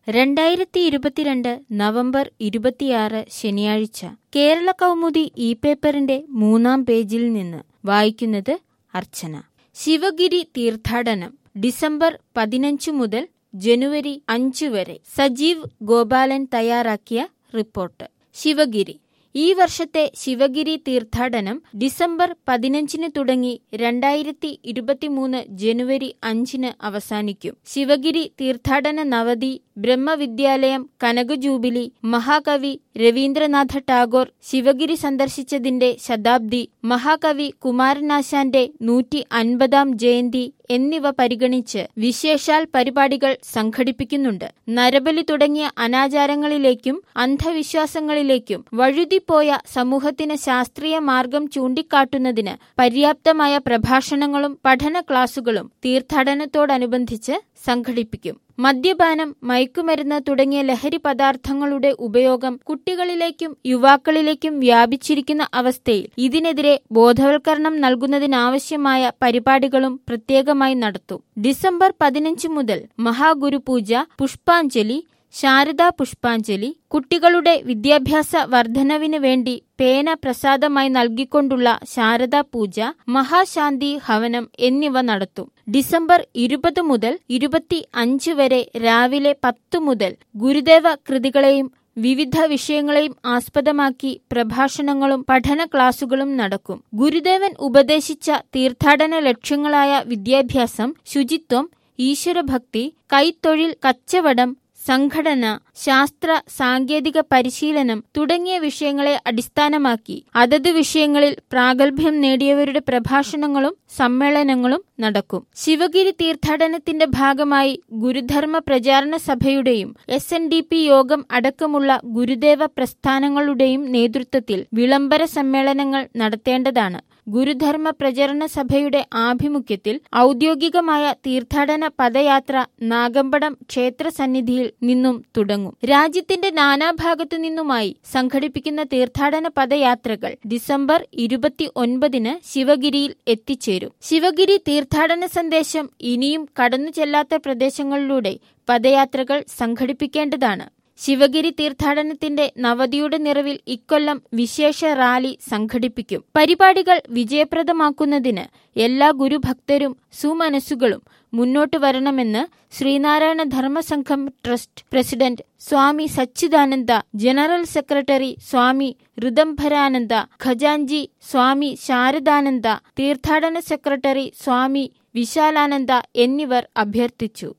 രണ്ടായിരത്തി ഇരുപത്തിരണ്ട് നവംബർ ഇരുപത്തിയാറ് ശനിയാഴ്ച കേരള കൗമുദി ഇ പേപ്പറിന്റെ മൂന്നാം പേജിൽ നിന്ന് വായിക്കുന്നത് അർച്ചന ശിവഗിരി തീർത്ഥാടനം ഡിസംബർ പതിനഞ്ച് മുതൽ ജനുവരി അഞ്ച് വരെ സജീവ് ഗോപാലൻ തയ്യാറാക്കിയ റിപ്പോർട്ട് ശിവഗിരി ഈ വർഷത്തെ ശിവഗിരി തീർത്ഥാടനം ഡിസംബർ പതിനഞ്ചിന് തുടങ്ങി രണ്ടായിരത്തി ഇരുപത്തിമൂന്ന് ജനുവരി അഞ്ചിന് അവസാനിക്കും ശിവഗിരി തീർത്ഥാടന നവതി ബ്രഹ്മവിദ്യാലയം കനക ജൂബിലി മഹാകവി രവീന്ദ്രനാഥ ടാഗോർ ശിവഗിരി സന്ദർശിച്ചതിന്റെ ശതാബ്ദി മഹാകവി കുമാരനാശാന്റെ നൂറ്റി അൻപതാം ജയന്തി എന്നിവ പരിഗണിച്ച് വിശേഷാൽ പരിപാടികൾ സംഘടിപ്പിക്കുന്നുണ്ട് നരബലി തുടങ്ങിയ അനാചാരങ്ങളിലേക്കും അന്ധവിശ്വാസങ്ങളിലേക്കും വഴുതിപ്പോയ സമൂഹത്തിന് ശാസ്ത്രീയ മാർഗം ചൂണ്ടിക്കാട്ടുന്നതിന് പര്യാപ്തമായ പ്രഭാഷണങ്ങളും പഠന ക്ലാസുകളും തീർത്ഥാടനത്തോടനുബന്ധിച്ച് സംഘടിപ്പിക്കും മദ്യപാനം മയക്കുമരുന്ന് തുടങ്ങിയ ലഹരി പദാർത്ഥങ്ങളുടെ ഉപയോഗം കുട്ടികളിലേക്കും യുവാക്കളിലേക്കും വ്യാപിച്ചിരിക്കുന്ന അവസ്ഥയിൽ ഇതിനെതിരെ ബോധവൽക്കരണം നൽകുന്നതിനാവശ്യമായ പരിപാടികളും പ്രത്യേകമായി നടത്തും ഡിസംബർ പതിനഞ്ച് മുതൽ മഹാഗുരുപൂജ പുഷ്പാഞ്ജലി ശാരദാ പുഷ്പാഞ്ജലി കുട്ടികളുടെ വിദ്യാഭ്യാസ വർധനവിന് വേണ്ടി പേന പ്രസാദമായി നൽകിക്കൊണ്ടുള്ള ശാരദാ പൂജ മഹാശാന്തി ഹവനം എന്നിവ നടത്തും ഡിസംബർ ഇരുപത് മുതൽ ഇരുപത്തി അഞ്ച് വരെ രാവിലെ പത്തു മുതൽ ഗുരുദേവ കൃതികളെയും വിവിധ വിഷയങ്ങളെയും ആസ്പദമാക്കി പ്രഭാഷണങ്ങളും പഠന ക്ലാസുകളും നടക്കും ഗുരുദേവൻ ഉപദേശിച്ച തീർത്ഥാടന ലക്ഷ്യങ്ങളായ വിദ്യാഭ്യാസം ശുചിത്വം ഈശ്വരഭക്തി കൈത്തൊഴിൽ കച്ചവടം സംഘടന ശാസ്ത്ര സാങ്കേതിക പരിശീലനം തുടങ്ങിയ വിഷയങ്ങളെ അടിസ്ഥാനമാക്കി അതത് വിഷയങ്ങളിൽ പ്രാഗൽഭ്യം നേടിയവരുടെ പ്രഭാഷണങ്ങളും സമ്മേളനങ്ങളും നടക്കും ശിവഗിരി തീർത്ഥാടനത്തിന്റെ ഭാഗമായി ഗുരുധർമ്മ പ്രചാരണ സഭയുടെയും S N D P Yogam അടക്കമുള്ള ഗുരുദേവ പ്രസ്ഥാനങ്ങളുടെയും നേതൃത്വത്തിൽ വിളംബര സമ്മേളനങ്ങൾ നടത്തേണ്ടതാണ് ഗുരുധർമ്മ പ്രചരണ സഭയുടെ ആഭിമുഖ്യത്തിൽ ഔദ്യോഗികമായ തീർത്ഥാടന പദയാത്ര നാഗമ്പടം ക്ഷേത്ര സന്നിധിയിൽ നിന്നും തുടങ്ങും രാജ്യത്തിന്റെ നാനാഭാഗത്തു നിന്നുമായി സംഘടിപ്പിക്കുന്ന തീർത്ഥാടന പദയാത്രകൾ ഡിസംബർ ഇരുപത്തി ഒൻപതിന് ശിവഗിരിയിൽ എത്തിച്ചേരും ശിവഗിരി തീർത്ഥാടന സന്ദേശം ഇനിയും കടന്നു ചെല്ലാത്ത പ്രദേശങ്ങളിലൂടെ പദയാത്രകൾ സംഘടിപ്പിക്കേണ്ടതാണ് ശിവഗിരി തീർത്ഥാടനത്തിന്റെ നവതിയുടെ നിറവിൽ ഇക്കൊല്ലം വിശേഷ റാലി സംഘടിപ്പിക്കും പരിപാടികൾ വിജയപ്രദമാക്കുന്നതിന് എല്ലാ ഗുരുഭക്തരും സുമനസ്സുകളും മുന്നോട്ട് വരണമെന്ന് Sreenarayana Dharmasangham trust president Swami Sachidananda general secretary Swami Rithambharananda ഖജാൻജി സ്വാമി ശാരദാനന്ദ തീർത്ഥാടന സെക്രട്ടറി സ്വാമി വിശാലാനന്ദ എന്നിവർ അഭ്യർത്ഥിച്ചു